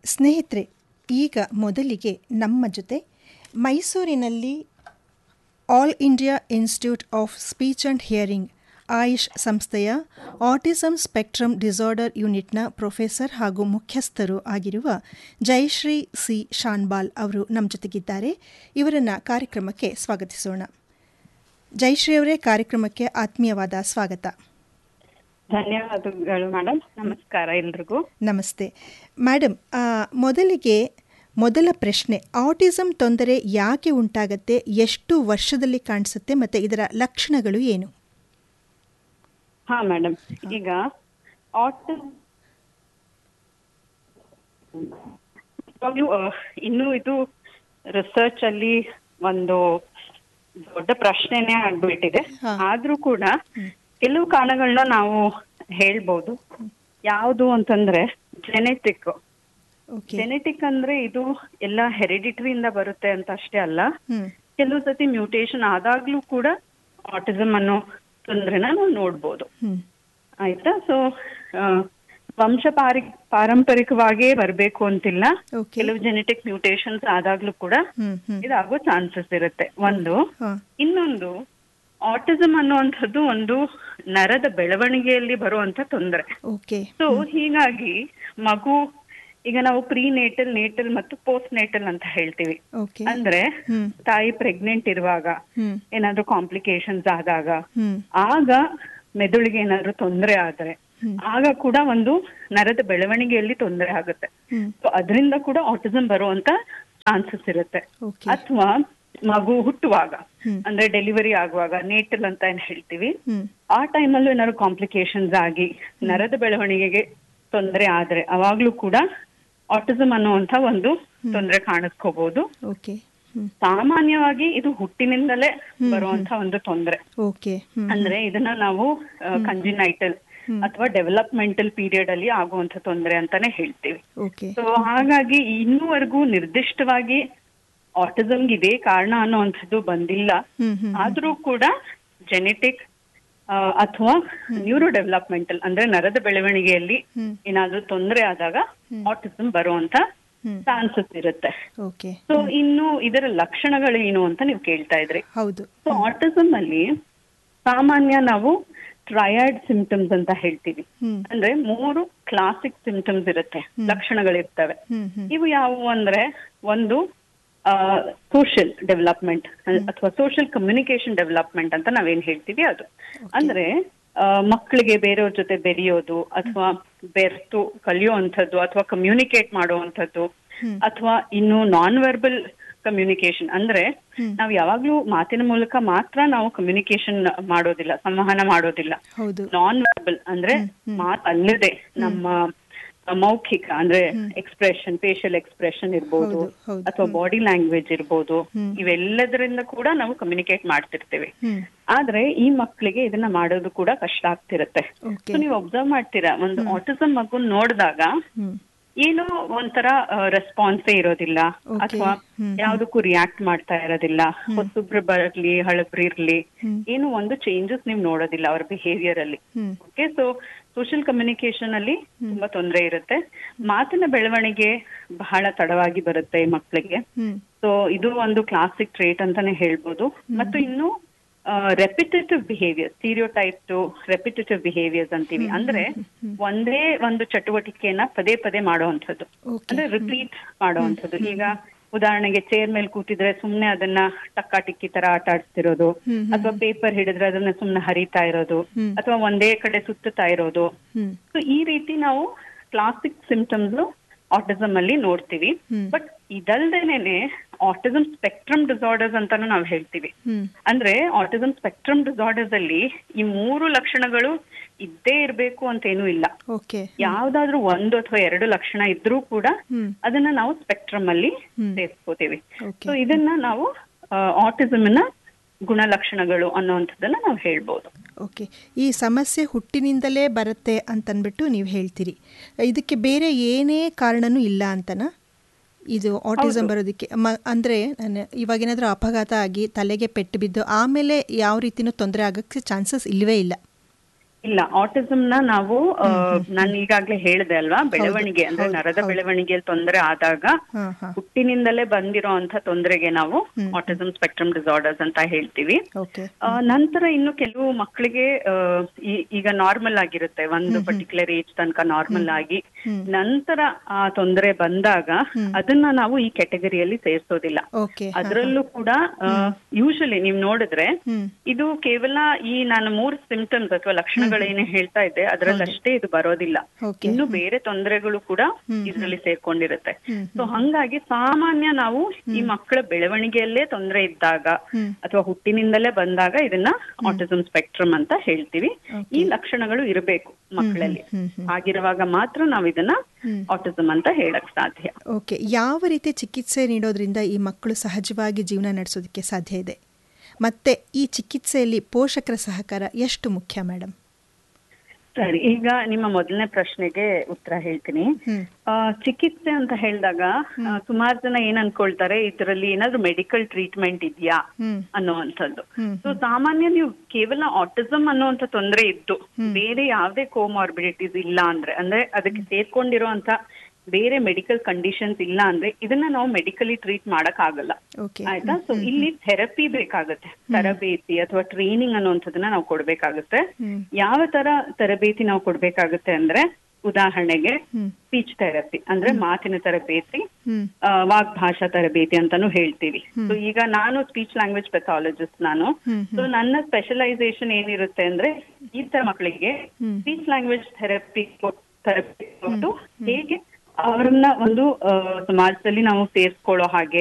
ಸ್ನೇಹಿತರೆ ಈಗ ಮೊದಲಿಗೆ ನಮ್ಮ ಜೊತೆ ಮೈಸೂರಿನಲ್ಲಿ All India Institute of Speech and Hearing AIISH ಸಂಸ್ಥೆಯ ಆಟಿಸಮ್ ಸ್ಪೆಕ್ಟ್ರಮ್ ಡಿಸಾರ್ಡರ್ ಯೂನಿಟ್ನ ಪ್ರೊಫೆಸರ್ ಹಾಗೂ ಮುಖ್ಯಸ್ಥರು ಆಗಿರುವ ಜಯಶ್ರೀ ಸಿ ಶಾನ್ಬಾಲ್ ಅವರು ನಮ್ಮ ಜೊತೆಗಿದ್ದಾರೆ ಇವರನ್ನು ಕಾರ್ಯಕ್ರಮಕ್ಕೆ ಸ್ವಾಗತಿಸೋಣ ಜಯಶ್ರೀ ಅವರೇ ಕಾರ್ಯಕ್ರಮಕ್ಕೆ ಆತ್ಮೀಯವಾದ ಸ್ವಾಗತ ಧನ್ಯವಾದಗಳು ಮೇಡಮ್ ನಮಸ್ಕಾರ ಎಲ್ರಿಗೂ ನಮಸ್ತೆ ಮೇಡಮ್ ಆ, ಮೊದಲಿಗೆ ಮೊದಲ ಪ್ರಶ್ನೆ ಆಟಿಸಮ್ ತೊಂದರೆ ಯಾಕೆ ಉಂಟಾಗತ್ತೆ ಎಷ್ಟು ವರ್ಷದಲ್ಲಿ ಕಾಣಿಸುತ್ತೆ ಮತ್ತು ಇದರ ಲಕ್ಷಣಗಳು ಏನು ಹಾ ಮೇಡಮ್ ಈಗ ಆಟಿಸಮ್ ಇನ್ನು ಇದು ರಿಸರ್ಚ್ ಅಲ್ಲಿ ಒಂದು ದೊಡ್ಡ ಪ್ರಶ್ನೆನೇ ಆಗ್ಬಿಟ್ಟಿದೆ ಹಾ. ಆದ್ರೂ ಕೂಡ ಕೆಲವು ಕಾರಣಗಳನ್ನ ನಾವು ಹೇಳ್ಬೋದು ಯಾವುದು ಅಂತಂದ್ರೆ ಜೆನೆಟಿಕ್ ಓಕೆ ಜೆನೆಟಿಕ್ ಅಂದ್ರೆ ಇದು ಎಲ್ಲ ಹೆರಿಡಿಟರಿಯಿಂದ ಬರುತ್ತೆ ಅಂತ ಅಷ್ಟೇ ಅಲ್ಲ ಹ್ಮ್ ಕೆಲವು ಸತಿ ಮ್ಯೂಟೇಶನ್ ಆದಾಗ್ಲೂ ಕೂಡ ಆಟಿಸಮ್ ಅನ್ನೋ ತೊಂದ್ರೆನ ನಾವು ನೋಡ್ಬೋದು ಹ್ಮ್ ಆಯ್ತಾ ಸೊ ವಂಶ ಪಾರಿ ಪಾರಂಪರಿಕವಾಗಿಯೇ ಬರಬೇಕು ಅಂತಿಲ್ಲ ಓಕೆ ಕೆಲವು ಜೆನೆಟಿಕ್ ಮ್ಯೂಟೇಶನ್ಸ್ ಆದಾಗ್ಲೂ ಕೂಡ ಹ್ಮ್ ಹ್ಮ್ ಇದಾಗೋ ಚಾನ್ಸಸ್ ಇರುತ್ತೆ ಒಂದು ಹಾ ಇನ್ನೊಂದು ಆಟಿಸಮ್ ಅನ್ನುವಂಥದ್ದು ಒಂದು ನರದ ಬೆಳವಣಿಗೆಯಲ್ಲಿ ಬರುವಂತ ತೊಂದರೆ ಓಕೆ ಸೊ ಹೀಗಾಗಿ ಮಗು ಈಗ ನಾವು ಪ್ರೀ ನೇಟಲ್ ನೇಟಲ್ ಮತ್ತು ಪೋಸ್ಟ್ ನೇಟಲ್ ಅಂತ ಹೇಳ್ತೀವಿ ಓಕೆ ಅಂದ್ರೆ ಹ್ಮ್ ತಾಯಿ ಪ್ರೆಗ್ನೆಂಟ್ ಇರುವಾಗ ಹ್ಮ್ ಏನಾದ್ರೂ ಕಾಂಪ್ಲಿಕೇಶನ್ಸ್ ಆದಾಗ ಹ್ಮ್ ಆಗ ಮೆದುಳಿಗೆ ಏನಾದ್ರೂ ತೊಂದರೆ ಆದ್ರೆ ಹ್ಮ್. ಆಗ ಕೂಡ ಒಂದು ನರದ ಬೆಳವಣಿಗೆಯಲ್ಲಿ ತೊಂದರೆ ಆಗುತ್ತೆ ಹ್ಮ್ ಸೊ ಅದರಿಂದ ಕೂಡ ಆಟಿಸಮ್ ಬರುವಂತ ಚಾನ್ಸಸ್ ಇರುತ್ತೆ ಓಕೆ ಅಥವಾ ಮಗು ಹುಟ್ಟುವಾಗ ಹ್ಮ್. ಅಂದ್ರೆ ಡೆಲಿವರಿ ಆಗುವಾಗ ನೇಟಲ್ ಅಂತ ಏನ್ ಹೇಳ್ತೀವಿ ಹ್ಮ್ ಆ ಟೈಮಲ್ಲೂ ಏನಾದ್ರು ಕಾಂಪ್ಲಿಕೇಶನ್ಸ್ ಆಗಿ ನರದ ಬೆಳವಣಿಗೆಗೆ ತೊಂದರೆ ಆದ್ರೆ ಅವಾಗ್ಲೂ ಕೂಡ ಆಟಿಸಮ್ ಅನ್ನುವಂತ ಒಂದು ತೊಂದರೆ ಕಾಣಿಸ್ಕೋಬಹುದು ಓಕೆ ಹ್ಮ್ ಸಾಮಾನ್ಯವಾಗಿ ಇದು ಹುಟ್ಟಿನಿಂದಲೇ ಬರುವಂತ ಒಂದು ತೊಂದರೆ ಓಕೆ ಹ್ಮ್ ಅಂದ್ರೆ ಇದನ್ನ ನಾವು ಕಂಜಿನೈಟಲ್ ಅಥವಾ ಡೆವಲಪ್ಮೆಂಟಲ್ ಪೀರಿಯಡ್ ಅಲ್ಲಿ ಆಗುವಂತ ತೊಂದರೆ ಅಂತಾನೆ ಹೇಳ್ತೀವಿ ಓಕೆ ಸೊ ಹಾಗಾಗಿ ಇನ್ನೂವರೆಗೂ ನಿರ್ದಿಷ್ಟವಾಗಿ ಆಟಿಸಮ್ಗೆ ಇದೇ ಕಾರಣ ಅನ್ನುವಂಥದ್ದು ಬಂದಿಲ್ಲ ಹ್ಮ್ ಹ್ಮ್ ಆದ್ರೂ ಕೂಡ ಜೆನೆಟಿಕ್ ಅಥವಾ ನ್ಯೂರೋ ಡೆವಲಪ್ಮೆಂಟಲ್ ಅಂದ್ರೆ ನರದ ಬೆಳವಣಿಗೆಯಲ್ಲಿ ಹ್ಮ್ ಏನಾದ್ರೂ ತೊಂದರೆ ಆದಾಗ ಆಟಿಸಮ್ ಬರುವಂತ ಹ್ಮ್ ಚಾನ್ಸಸ್ ಇರುತ್ತೆ ಓಕೆ ಸೊ ಇನ್ನು ಇದರ ಲಕ್ಷಣಗಳೇನು ಅಂತ ನೀವು ಕೇಳ್ತಾ ಇದ್ರಿ ಹೌದು ಸೊ ಆಟಿಸಮ್ ಅಲ್ಲಿ ಸಾಮಾನ್ಯ ನಾವು ಟ್ರಯಡ್ ಸಿಂಪ್ಟಮ್ಸ್ ಅಂತ ಹೇಳ್ತೀವಿ ಹ್ಮ್ ಅಂದ್ರೆ ಮೂರು ಕ್ಲಾಸಿಕ್ ಸಿಂಪ್ಟಮ್ಸ್ ಇರುತ್ತೆ ಲಕ್ಷಣಗಳಿರ್ತವೆ ಹ್ಮ್ ಹ್ಮ್ ಇವು ಯಾವುವು ಅಂದ್ರೆ ಒಂದು ಸೋಷಿಯಲ್ ಡೆವಲಪ್ಮೆಂಟ್ ಅಥವಾ ಸೋಷಿಯಲ್ ಕಮ್ಯುನಿಕೇಶನ್ ಡೆವಲಪ್ಮೆಂಟ್ ಅಂತ ನಾವೇನ್ ಹೇಳ್ತೀವಿ ಅದು ಅಂದ್ರೆ ಆ, ಮಕ್ಕಳಿಗೆ ಬೇರೆಯವ್ರ ಜೊತೆ ಬೆರೆಯೋದು ಅಥವಾ ಬೆರ್ತು ಕಲಿಯುವಂಥದ್ದು ಅಥವಾ ಕಮ್ಯುನಿಕೇಟ್ ಮಾಡುವಂಥದ್ದು ಹ್ಮ್. ಅಥವಾ ಇನ್ನು ನಾನ್ ವರ್ಬಲ್ ಕಮ್ಯುನಿಕೇಶನ್ ಅಂದ್ರೆ ಹ್ಮ್. ನಾವು ಯಾವಾಗ್ಲೂ ಮಾತಿನ ಮೂಲಕ ಮಾತ್ರ ನಾವು ಕಮ್ಯುನಿಕೇಶನ್ ಮಾಡೋದಿಲ್ಲ ಸಂವಹನ ಮಾಡೋದಿಲ್ಲ ಹೌದು ನಾನ್ ವರ್ಬಲ್ ಅಂದ್ರೆ ಮಾತ್ ಅಲ್ಲದೆ ನಮ್ಮ ಮೌಖಿಕ ಅಂದ್ರೆ ಎಕ್ಸ್ಪ್ರೆಷನ್ ಫೇಶಿಯಲ್ ಎಕ್ಸ್ಪ್ರೆಷನ್ ಇರ್ಬೋದು ಹೌದು, ಹೌದು. ಅಥವಾ ಬಾಡಿ ಲ್ಯಾಂಗ್ವೇಜ್ ಇರ್ಬೋದು ಹ್ಮ್. ಇವೆಲ್ಲದರಿಂದ ಕೂಡ ನಾವು ಕಮ್ಯುನಿಕೇಟ್ ಮಾಡ್ತಿರ್ತೀವಿ ಹ್ಮ್ ಆದ್ರೆ ಈ ಮಕ್ಕಳಿಗೆ ಇದನ್ನ ಮಾಡೋದು ಕೂಡ ಕಷ್ಟ ಆಗ್ತಿರುತ್ತೆ ಓಕೆ ಸೊ ನೀವು ಒಬ್ಸರ್ವ್ ಮಾಡ್ತೀರಾ ಒಂದು ಆಟಿಸಮ್ ಮಗುನ್ ನೋಡಿದಾಗ ಹ್ಮ್ ಏನೋ ಒಂಥರ ರೆಸ್ಪಾನ್ಸೇ ಇರೋದಿಲ್ಲ Okay. ಅಥವಾ ಹ್ಮ್. ಯಾವ್ದಕ್ಕೂ ರಿಯಾಕ್ಟ್ ಮಾಡ್ತಾ ಇರೋದಿಲ್ಲ ಹೊಸಬ್ರು ಬರ್ಲಿ ಹಳಬ್ರಿರ್ಲಿ ಹ್ಮ್. ಏನು ಒಂದು ಚೇಂಜಸ್ ನೀವು ನೋಡೋದಿಲ್ಲ ಅವ್ರ ಬಿಹೇವಿಯರ್ ಅಲ್ಲಿ hmm okay so social communication ಅಲ್ಲಿ ತುಂಬಾ ತೊಂದರೆ ಇರುತ್ತೆ ಮಾತಿನ ಬೆಳವಣಿಗೆ ಬಹಳ ತಡವಾಗಿ ಬರುತ್ತೆ ಈ ಮಕ್ಕಳಿಗೆ ಹ್ಮ್ ಸೊ ಇದು ಒಂದು ಕ್ಲಾಸಿಕ್ ಟ್ರೇಟ್ ಅಂತಾನೆ ಹೇಳ್ಬೋದು ಮತ್ತು ಇನ್ನು repetitive behaviour stereotype to repetitive behaviours ಅಂತೀವಿ ಅಂದ್ರೆ ಒಂದೇ ಒಂದು ಚಟುವಟಿಕೆಯನ್ನ ಪದೇ ಪದೇ ಮಾಡುವಂಥದ್ದು ಓಕೆ ಅಂದ್ರೆ ರಿಪೀಟ್ ಮಾಡುವಂಥದ್ದು ಈಗ ಉದಾಹರಣೆಗೆ ಚೇರ್ ಮೇಲೆ ಕೂತಿದ್ರೆ ಸುಮ್ನೆ ಅದನ್ನ ಟಕ್ಕ ಟಿಕ್ಕಿ ತರ ಆಟ ಆಡ್ತಿರೋದು ಹ್ಮ್, ಹ್ಮ್, ಅಥವಾ ಪೇಪರ್ ಹಿಡಿದ್ರೆ ಅದನ್ನ ಸುಮ್ನೆ ಹರಿತಾ ಇರೋದು ಹ್ಮ್. ಅಥವಾ ಒಂದೇ ಕಡೆ ಸುತ್ತುತ್ತಾ ಇರೋದು ಹ್ಮ್ ಸೊ ಈ ರೀತಿ ನಾವು ಕ್ಲಾಸಿಕ್ ಸಿಂಪ್ಟಮ್ಸ್ ಆಟಿಸಮ್ ಅಲ್ಲಿ ನೋಡ್ತೀವಿ ಹ್ಮ್. ಬಟ್ ಇದಲ್ದೇನೆ ಆಟಿಸಮ್ ಸ್ಪೆಕ್ಟ್ರಮ್ ಡಿಸಾರ್ಡರ್ಸ್ ಅಂತಾನು ನಾವು ಹೇಳ್ತೀವಿ ಹ್ಮ್ ಅಂದ್ರೆ ಆಟಿಸಮ್ ಸ್ಪೆಕ್ಟ್ರಮ್ ಡಿಸಾರ್ಡರ್ಸ್ ಅಲ್ಲಿ ಈ ಮೂರು ಲಕ್ಷಣಗಳು ಇದ್ದೇ ಇರಬೇಕು ಅಂತ ಏನೂ ಇಲ್ಲ ಓಕೆ ಯಾವ್ದಾದ್ರೂ ಒಂದು ಅಥವಾ ಎರಡು ಲಕ್ಷಣ ಇದ್ರೂ ಕೂಡ ಹ್ಮ್ ಅದನ್ನ ನಾವು ಸ್ಪೆಕ್ಟ್ರಮ್ ಅಲ್ಲಿ ಹ್ಮ್. ಸೇರಿಸ್ಕೋತೀವಿ ಓಕೆ ಸೊ ಇದನ್ನ ನಾವು ಆಟಿಸಮ್ ನ ಗುಣಲಕ್ಷಣಗಳು ಅನ್ನುವಂಥದ್ದನ್ನ ನಾವು ಹೇಳ್ಬೋದು ಓಕೆ ಈ ಸಮಸ್ಯೆ ಹುಟ್ಟಿನಿಂದಲೇ ಬರುತ್ತೆ ಅಂತನ್ಬಿಟ್ಟು ನೀವು ಹೇಳ್ತೀರಿ ಇದಕ್ಕೆ ಬೇರೆ ಏನೇ ಕಾರಣನೂ ಇಲ್ಲ ಅಂತನಾ ಇದು ಆಟಿಸಮ್ ಬರೋದಕ್ಕೆ ಮ ಅಂದರೆ ನಾನು ಇವಾಗೇನಾದರೂ ಅಪಘಾತ ಆಗಿ ತಲೆಗೆ ಪೆಟ್ಟು ಬಿದ್ದು ಆಮೇಲೆ ಯಾವ ರೀತಿನೂ ತೊಂದರೆ ಆಗೋಕ್ಕೆ ಚಾನ್ಸಸ್ ಇಲ್ಲವೇ ಇಲ್ಲ ಇಲ್ಲ ಆಟಿಸಮ್ ನ ನಾವು ನಾನು ಈಗಾಗ್ಲೇ ಹೇಳಿದೆ ಅಲ್ವಾ ಬೆಳವಣಿಗೆ ಅಂದ್ರೆ ನರದ ಬೆಳವಣಿಗೆಯಲ್ಲಿ ತೊಂದರೆ ಆದಾಗ ಹಾ ಹಾ ಹುಟ್ಟಿನಿಂದಲೇ ಬಂದಿರೋ ಅಂತ ತೊಂದರೆಗೆ ನಾವು ಆಟಿಸಮ್ ಸ್ಪೆಕ್ಟ್ರಮ್ ಡಿಸಾರ್ಡರ್ಸ್ ಅಂತ ಹೇಳ್ತೀವಿ ಓಕೆ ಆ, ನಂತರ ಇನ್ನು ಕೆಲವು ಮಕ್ಕಳಿಗೆ ಆ, ಈ- ಈಗ ನಾರ್ಮಲ್ ಆಗಿರುತ್ತೆ ಒಂದು ಪರ್ಟಿಕ್ಯುಲರ್ ಏಜ್ ತನಕ ನಾರ್ಮಲ್ ಆಗಿ ನಂತರ ಆ ತೊಂದರೆ ಬಂದಾಗ ಅದನ್ನ ನಾವು ಈ ಕೆಟಗರಿಯಲ್ಲಿ ಸೇರಿಸೋದಿಲ್ಲ ಓಕೆ ಅದರಲ್ಲೂ ಕೂಡ ಯೂಶಲಿ ನೀವು ನೋಡಿದ್ರೆ ಹ್ಮ್ ಇದು ಕೇವಲ ಈ ನಾನು ಮೂರು ಸಿಂಪ್ಟಮ್ಸ್ ಅಥವಾ ಲಕ್ಷಣಗಳೇನೇ ಹೇಳ್ತಾ ಇದ್ದೆ ಅದರಲ್ಲಿ ಅಷ್ಟೇ ಇದು ಬರೋದಿಲ್ಲ ಓಕೆ ಇನ್ನು ಬೇರೆ ತೊಂದರೆಗಳು ಕೂಡ ಇದರಲ್ಲಿ ಸೇರ್ಕೊಂಡಿರುತ್ತೆ ಸೊ ಹಂಗಾಗಿ ಸಾಮಾನ್ಯ ನಾವು ಈ ಮಕ್ಕಳ ಬೆಳವಣಿಗೆಯಲ್ಲೇ ತೊಂದರೆ ಇದ್ದಾಗ ಅಥವಾ ಹುಟ್ಟಿನಿಂದಲೇ ಬಂದಾಗ ಇದನ್ನ ಆಟಿಸಮ್ ಸ್ಪೆಕ್ಟ್ರಮ್ ಅಂತ ಹೇಳ್ತೀವಿ ಈ ಲಕ್ಷಣಗಳು ಇರಬೇಕು ಮಕ್ಕಳಲ್ಲಿ ಆಗಿರುವಾಗ ಮಾತ್ರ ನಾವು ಇದನ್ನ ಆಟಿಸಮ್ ಅಂತ ಹೇಳಕ್ ಸಾಧ್ಯ ಓಕೆ ಯಾವ ರೀತಿ ಚಿಕಿತ್ಸೆ ನೀಡೋದ್ರಿಂದ ಈ ಮಕ್ಕಳು ಸಹಜವಾಗಿ ಜೀವನ ನಡೆಸೋದಕ್ಕೆ ಸಾಧ್ಯ ಇದೆ ಮತ್ತೆ ಈ ಚಿಕಿತ್ಸೆಯಲ್ಲಿ ಪೋಷಕರ ಸಹಕಾರ ಎಷ್ಟು ಮುಖ್ಯ ಮೇಡಮ್ ಸರಿ ಈಗ ನಿಮ್ಮ ಮೊದಲನೇ ಪ್ರಶ್ನೆಗೆ ಉತ್ತರ ಹೇಳ್ತೀನಿ ಹ್ಮ್ ಆ, ಚಿಕಿತ್ಸೆ ಅಂತ ಹೇಳಿದಾಗ ಸುಮಾರು ಜನ ಏನ್ ಅನ್ಕೊಳ್ತಾರೆ ಇದರಲ್ಲಿ ಏನಾದ್ರು ಮೆಡಿಕಲ್ ಟ್ರೀಟ್ಮೆಂಟ್ ಇದೆಯಾ ಹ್ಮ್ ಅನ್ನೋವಂಥದ್ದು ಹ್ಮ್. ಸೊ ಸಾಮಾನ್ಯ ನೀವು ಕೇವಲ ಆಟಿಸಮ್ ಅನ್ನುವಂಥ ತೊಂದರೆ ಇದ್ದು ಬೇರೆ ಯಾವುದೇ ಕೋಮಾರ್ಬಿಡಿಟೀಸ್ ಇಲ್ಲ ಅಂದ್ರೆ ಅಂದ್ರೆ ಅದಕ್ಕೆ ಸೇರ್ಕೊಂಡಿರುವಂತ ಬೇರೆ ಮೆಡಿಕಲ್ ಕಂಡೀಷನ್ಸ್ ಇಲ್ಲ ಅಂದ್ರೆ ಇದನ್ನ ನಾವು ಮೆಡಿಕಲಿ ಟ್ರೀಟ್ ಮಾಡಕ್ ಆಗಲ್ಲ ಓಕೆ ಆಯ್ತಾ ಸೊ ಇಲ್ಲಿ ಥೆರಪಿ ಬೇಕಾಗುತ್ತೆ ತರಬೇತಿ ಅಥವಾ ಟ್ರೈನಿಂಗ್ ಅನ್ನುವಂಥದ್ದನ್ನ ನಾವು ಕೊಡ್ಬೇಕಾಗುತ್ತೆ ಹ್ಮ್. ಯಾವ ತರ ತರಬೇತಿ ನಾವು ಕೊಡ್ಬೇಕಾಗುತ್ತೆ ಅಂದ್ರೆ ಉದಾಹರಣೆಗೆ ಹ್ಮ್. ಸ್ಪೀಚ್ ಥೆರಪಿ ಅಂದ್ರೆ ಮಾತಿನ ತರಬೇತಿ ಹ್ಮ್ ಆ, ವಾಗ್ಭಾಷಾ ತರಬೇತಿ ಅಂತಾನು ಹೇಳ್ತೀವಿ ಸೊ ಈಗ ನಾನು ಸ್ಪೀಚ್ ಲ್ಯಾಂಗ್ವೇಜ್ ಪೆಥಾಲಜಿಸ್ಟ್ ನಾನು ಹ್ಮ್, ಸೊ ನನ್ನ ಸ್ಪೆಷಲೈಸೇಷನ್ ಏನಿರುತ್ತೆ ಅಂದ್ರೆ ಈ ತರ ಮಕ್ಕಳಿಗೆ hmm. Speech language therapy therapy ಕೊಟ್ಟು ಹೇಗೆ ಅವ್ರನ್ನ ಒಂದು ಆ, ಸಮಾಜದಲ್ಲಿ ನಾವು ಸೇರ್ಸ್ಕೊಳ್ಳೋ ಹಾಗೆ